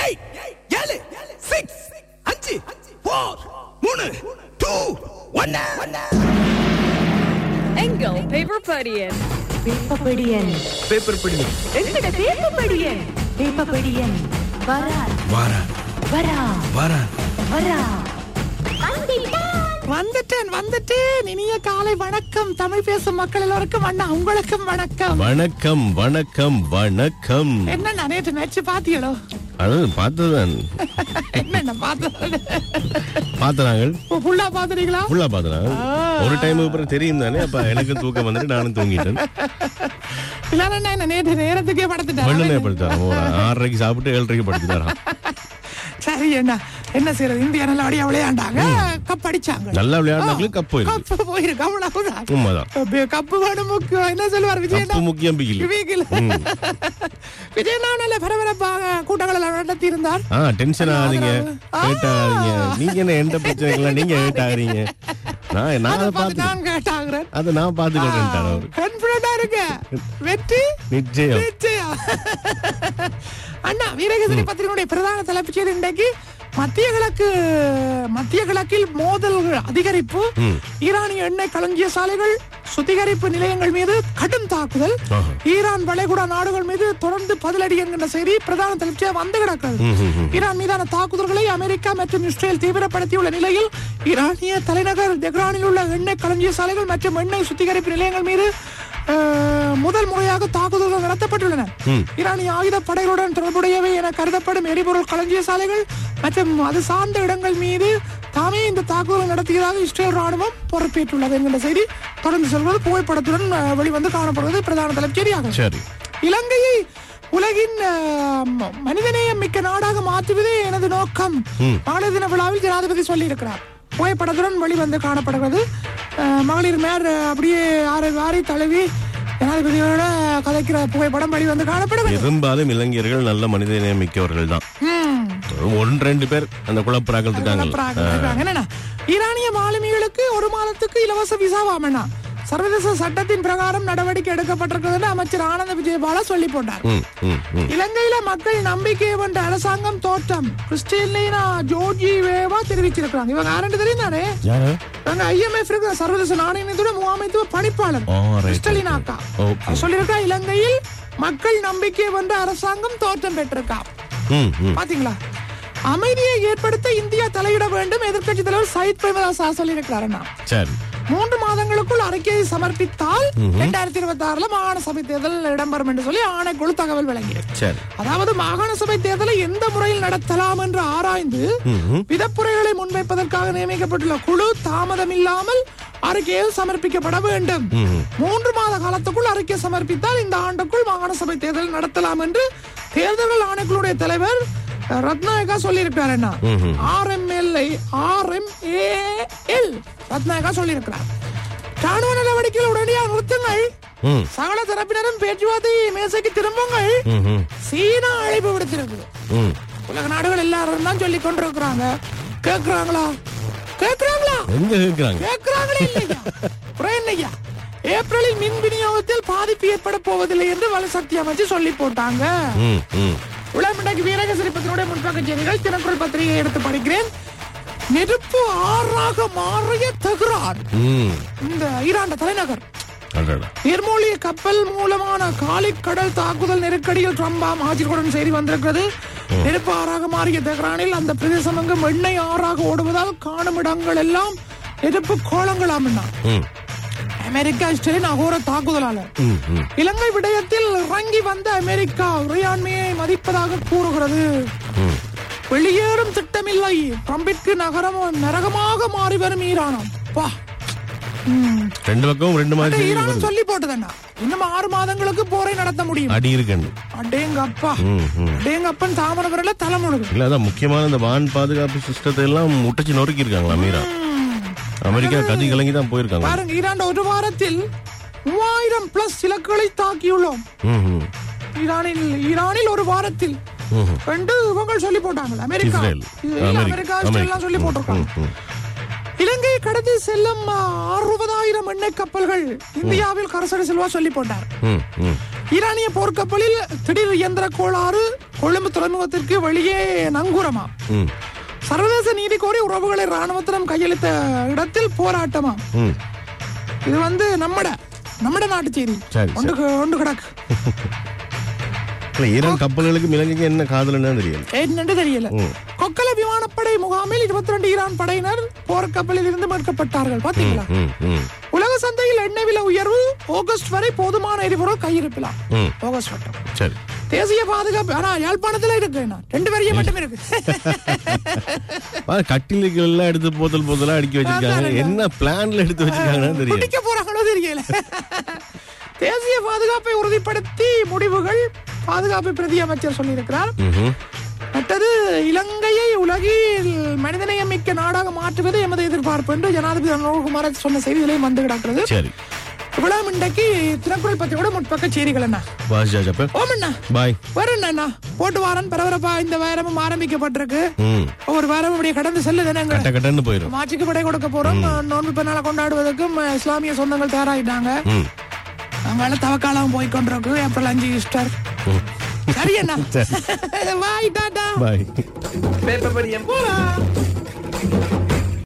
Eight ஏழு six அஞ்சு four மூணு டூ ஒன்னு எங்கள் பேப்பர் படியன் வேப்பப்படியன் பேப்பர் படி எங்கட வேப்பப்படியன் வேப்பப்படியன் வரா வாரா வரா வாரா வரா வந்துட்டேன் வந்துட்டேன் இனிய காலை வணக்கம் தமிழ் பேசும் மக்கள் எல்லோருக்கும் அண்ணா உங்களுக்கும் வணக்கம் வணக்கம் வணக்கம் வணக்கம் என்ன நேற்று மேட்ச் பாத்தியளோ அது பார்த்ததான் என்ன பார்த்தது பார்த்தனாங்கள் ஃபுல்லா பாத்துறீங்களா ஃபுல்லா பார்த்தனாங்க ஒரு டைம் அப்புறம் தெரியும் தானே அப்ப எனக்கு தூக்கம் வந்துட்டு நானும் தூங்கிட்டேன் இல்லன்னா என்ன நேற்று நேரத்துக்கே வெள்ளனே படுத்துட்டேன் படுத்தாராம் ஒரு ஆறரைக்கு சாப்பிட்டு ஏழரைக்கு படுத்துட்டாராம் சரி என்ன என்ன செய்யறது இந்தியா நல்ல அடியா விளையாண்டாங்க கப் அடிச்சாங்க நல்லா விளையாடுனாங்களுக்கு கப்பு இருக்கு கப்பு போயிருக்கு அவ்வளவுதான் உண்மைதான் அப்ப கப்பு வேணும் முக்கியம் என்ன சொல்லுவார் விஜய் கப்பு முக்கியம் பிகில் வீக்கில் விஜய் நல்ல பரபரப்பாக கூட்டங்கள் எல்லாம் நடத்தி இருந்தார் ஆ டென்ஷன் ஆகாதீங்க ஹேட் ஆகாதீங்க நீங்க என்ன எந்த பிரச்சனைக்கெல்லாம் நீங்க ஹேட் ஆகுறீங்க நான் நான் அதை அதை பார்த்து பார்த்து நான் கேட்டாகிறேன் அதை நான் பார்த்துக்கிறேன் அவரு கான்பிடண்டா இருக்க வெற்றி நிச்சயம் நிச்சயம் அண்ணா வீரகேசரி பத்திரிகையுடைய பிரதான தலைப்புச் செய்தி இன்றைக்கு மத்திய கிழக்கு மத்திய கிழக்கில் மோதல்கள் அதிகரிப்பு ஈரானிய எண்ணெய் களஞ்சிய சாலைகள் சுத்திகரிப்பு நிலையங்கள் மீது கடும் தாக்குதல் ஆஹா. ஈரான் வளைகுடா நாடுகள் மீது தொடர்ந்து பதிலடி என்கின்ற செய்தி பிரதான தலைப்புச்சியாக வந்து கிடக்கிறது ஈரான் மீதான தாக்குதல்களை அமெரிக்கா மற்றும் இஸ்ரேல் தீவிரப்படுத்தியுள்ள நிலையில் ஈரானிய தலைநகர் தெஹ்ரானில் உள்ள எண்ணெய் களஞ்சிய சாலைகள் மற்றும் எண்ணெய் சுத்திகரிப்பு நிலையங்கள் மீது அஹ், முதல் முறையாக தாக்குதல்கள் நடத்தப்பட்டுள்ளன ஈரானிய ஆயுத படைகளுடன் தொடர்புடையவை என கருதப்படும் எரிபொருள் களஞ்சிய சாலைகள் மற்றும் அது சார்ந்த இடங்கள் மீது தாமே இந்த தாக்குதல் நடத்தியதாக இஸ்ரேல் ராணுவம் பொறுப்பேற்றுள்ளது என்கிற செய்தி தொடர்ந்து செல்வது புகைப்படத்துடன் அஹ், வெளிவந்து காணப்படுவது பிரதான தலைப்புச் செய்தியாகும் சரி இலங்கையை உலகின் அஹ், ம- மனிதநேயம் மிக்க நாடாக மாற்றுவதே எனது நோக்கம் மகளிர் தின விழாவில் ஜனாதிபதி சொல்லியிருக்கிறார் புகைப்படத்துடன் வெளிவந்து காணப்படுகிறது அஹ், மகளிர் மேர் அஹ், அப்படியே ஆறு வாரி தழுவி ஜனாதிபதியோட கதைக்கிற புகைப்படம் வெளிவந்து காணப்படுகிறது பெரும்பாலும் இளைஞர்கள் நல்ல மனிதநேயம் மிக்கவர்கள் தான் ஒன்று ரெண்டு பேர் அந்த குழப்பராக்கள் இருக்காங்க குழப்பறாங்க, இருக்காங்க. என்னண்ணா ஈரானிய மாலுமிகளுக்கு ஒரு மாதத்துக்கு இலவச விசாவாமண்ணா சர்வதேச சட்டத்தின் பிரகாரம் நடவடிக்கை எடுக்கப்பட்டிருக்கிறது அமைச்சர் ஆனந்த விஜயபால சொல்லி போட்டார் ம், ம், ம். இலங்கையில மக்கள் நம்பிக்கை வென்ற அரசாங்கம் தோற்றம் கிறிஸ்டியனா ஜோர்ஜி வேவா தெரிவிச்சிருக்காங்க இவங்க யாருன்னு தெரியும் தானே யாரு இவங்க ஐஎம்எஃப் இருக்கிற சர்வதேச நாணயத்தோட முகாமைத்துவ பணிப்பாளர் ஓ, right, கிறிஸ்டலினா right, அக்கா Okay. சொல்லியிருக்கா இலங்கையில் மக்கள் நம்பிக்கை வென்ற அரசாங்கம் தோற்றம் பெற்றிருக்கா ம், ம். பாத்தீங்களா அமைதியை ஏற்படுத்த இந்தியா தலையிட வேண்டும் எதிர்க்கட்சி தலைவர் சயித் பிரேமதாசா சொல்லியிருக்கிறாருன்னா சரி மூன்று மாதங்களுக்குள் அறிக்கையை சமர்ப்பித்தால் இரண்டாயிரத்தி இருபத்தி ஆறுல மாகாண சபை தேர்தல் இடம்பெறும் என்று சொல்லி ஆணைக்குழு தகவல் வழங்கியது சரி அதாவது மாகாண சபை தேர்தலை எந்த முறையில் நடத்தலாம் என்று ஆராய்ந்து விதப்புரைகளை முன்வைப்பதற்காக நியமிக்கப்பட்டுள்ள குழு தாமதம் இல்லாமல் அறிக்கையை சமர்ப்பிக்கப்பட வேண்டும் மூன்று மாத காலத்துக்குள் அறிக்கை சமர்ப்பித்தால் இந்த ஆண்டுக்குள் மாகாண சபை தேர்தல் நடத்தலாம் என்று தேர்தல்கள் ஆணைக்குழுடைய தலைவர் அஹ், ரத்நாயகா சொல்லியிருக்கார் என்ன ஆர்எம்எல்ஐ ஆர்எம்ஏஎல் ரத்நாயகா சொல்லியிருக்கிறார் ராணுவ நடவடிக்கைகள் உடனடியாக நிறுத்துங்கள் ம். சகல தரப்பினரும் பேச்சுவார்த்தை மேசைக்கு திரும்புங்கள் ம், ம், சீனா அழைப்பு விடுத்திருக்கு ம். உலக நாடுகள் எல்லாரும் தான் சொல்லி கொண்டிருக்கிறாங்க கேக்குறாங்களா கேக்குறாங்களா எங்க கேக்குறாங்க கேக்குறாங்களே இல்லையா அப்புறம் என்னய்யா ஏப்ரலில் மின் விநியோகத்தில் பாதிப்பு ஏற்பட போவதில்லை என்று வலுசக்தி அமைச்சு சொல்லி போட்டாங்க ம், ம். உலகமண்டாக்கி வீரக சிரிப்பத்தினுடைய முன்பக்க செய்திகள் தினக்குரல் பத்திரிகை எடுத்து படிக்கிறேன் நெருப்பு ஆறாக மாறிய தெஹ்ரான் ம். இந்த ஈரான் தலைநகர் அடடா. நீர்மூழ்கி கப்பல் மூலமான காலிக் கடல் தாக்குதல் நெருக்கடியில் ட்ரம்பாம் ஆட்சிகளுடன் செய்தி வந்திருக்கிறது நெருப்பு ஆறாக மாறிய தெஹ்ரானில் அந்த பிரதேசம் எங்கும் எண்ணெய் ஆறாக ஓடுவதால் காணும் இடங்கள் எல்லாம் நெருப்பு கோலங்களாம் ம், அமெரிக்கா இஸ்ரேலின் அகோர தாக்குதலால ம், ம். இலங்கை விடயத்தில் இறங்கி வந்த அமெரிக்கா இறையாண்மையை மதிப்பதாக கூறுகிறது வெளியேறும் திட்டமில்லை ட்ரம்பிற்கு நகரம் நரகமாக மாறி வரும் ஈரானம் பா ரெண்டு பக்கமும் ரெண்டு மாதிரி செய்தி ஈரான் வருது. சொல்லி போட்டதண்ணா இன்னும் ஆறு மாதங்களுக்கு போரை நடத்த முடியும் அடி இருக்கண்டு அடேங்கப்பா ம், ம். அடேங்கப்பன் தாமரபுரில தலைமுழுகு இல்ல அதான் முக்கியமான இந்த வான் பாதுகாப்பு சிஸ்டத்தை எல்லாம் முட்டச்சு நொறுக்கி இருக்காங்களா மீரா அமெரிக்கா கதி கலங்கி தான் போயிருக்காங்க பாருங்க ஈரான் ஒரு வாரத்தில் மூவாயிரம் பிளஸ் இலக்குகளை தாக்கியுள்ளோம் ம், ம். ஈரானில் ஈரானில் ஒரு வாரத்தில் ரெண்டு இவங்க சொல்லி போட்டாங்க அமெரிக்கா இஸ்ரேல் இல்ல, அமெரிக்கா அமெரிக்கா இஸ்ரேல் எல்லாம் சொல்லி போட்டிருக்காங்க ம், ம். இலங்கை கடத்தி செல்லும் அறுபதாயிரம் எண்ணெய் கப்பல்கள் இந்தியாவில் கரசடி செல்வா சொல்லி போட்டார் ம், ம். ஈரானிய போர்க்கப்பலில் திடீர் இயந்திர கோளாறு கொழும்பு துறைமுகத்திற்கு வெளியே நங்கூரமா ம் சர்வதேச நீதி கோரி உறவுகளை ராணுவத்திடம் கையளித்த இடத்தில் போராட்டமா ம் இது வந்து நம்மட நம்மட நாட்டு செய்தி சரி, ஒன்று கு- ஒன்று கிடக்கு இல்ல ஈரான் கப்பல்களுக்கு இலங்கைக்கு என்ன காதல்னா தெரியல என்னன்னு தெரியல ம். கொக்கல விமானப்படை முகாமில் இருபத்தி ரெண்டு ஈரான் படையினர் போர்க்கப்பலில் இருந்து மீட்கப்பட்டார்கள் பாத்தீங்களா ம் ம் உலக சந்தையில் எண்ணெய் விலை உயர்வு ஆகஸ்ட் வரை போதுமான எரிபொருள் கையிருப்பிலாம் ம். ஆகஸ்ட் வட்டம் சரி தேசிய பாதுகாப்பு ஆனா யாழ்ப்பாணத்துல இருக்கு என்ன ரெண்டு வரியும் மட்டும் இருக்கு பாரு, கட்டிலுக்கு எல்லாம் எடுத்து போத்தல் போத்தலா அடுக்கி வச்சிருக்காங்க அதானே. என்ன பிளான்ல எடுத்து வச்சிருக்காங்கன்னு தெரியல குடிக்க போறாங்களோ தெரியல தேசிய பாதுகாப்பை உறுதிப்படுத்தி முடிவுகள் பாதுகாப்பு பிரதி அமைச்சர் சொல்லியிருக்கிறார் ம்ஹும். மற்றது இலங்கையை உலகில் மனிதநேயம் மிக்க நாடாக மாற்றுவது எமது எதிர்பார்ப்பு என்று ஜனாதிபதி அனுகுமார சொன்ன செய்திகளையும் வந்து கிடக்கிறது சரி இவ்வளவு இன்றைக்கு திருக்குறள் பத்தியோட முற்பக்க செய்திகள் என்ன பாஸ் ஜாஜப்ப ஓமண்ணா பாய் வேற என்னண்ணா போட்டு வாரன் பரபரப்பா இந்த வாரமும் ஆரம்பிக்கப்பட்டிருக்கு ம் ஒவ்வொரு வாரமும் இப்படியே கடந்து செல்லுதுன்னு கட்ட கட்டன்னு போயிரும் மாட்சிக்கு படை கொடுக்க போறோம் நோன்பு பெண்ணால கொண்டாடுவதற்கும் அஹ், இஸ்லாமிய சொந்தங்கள் தயாராகிட்டாங்க ம் அவங்களால தவக்காலம் போய் கொண்டிருக்கு ஏப்ரல் அஞ்சு ஈஸ்டர் சரி அண்ணா பாய் டாடா பாய் பேப்பர் படியன் போலாம்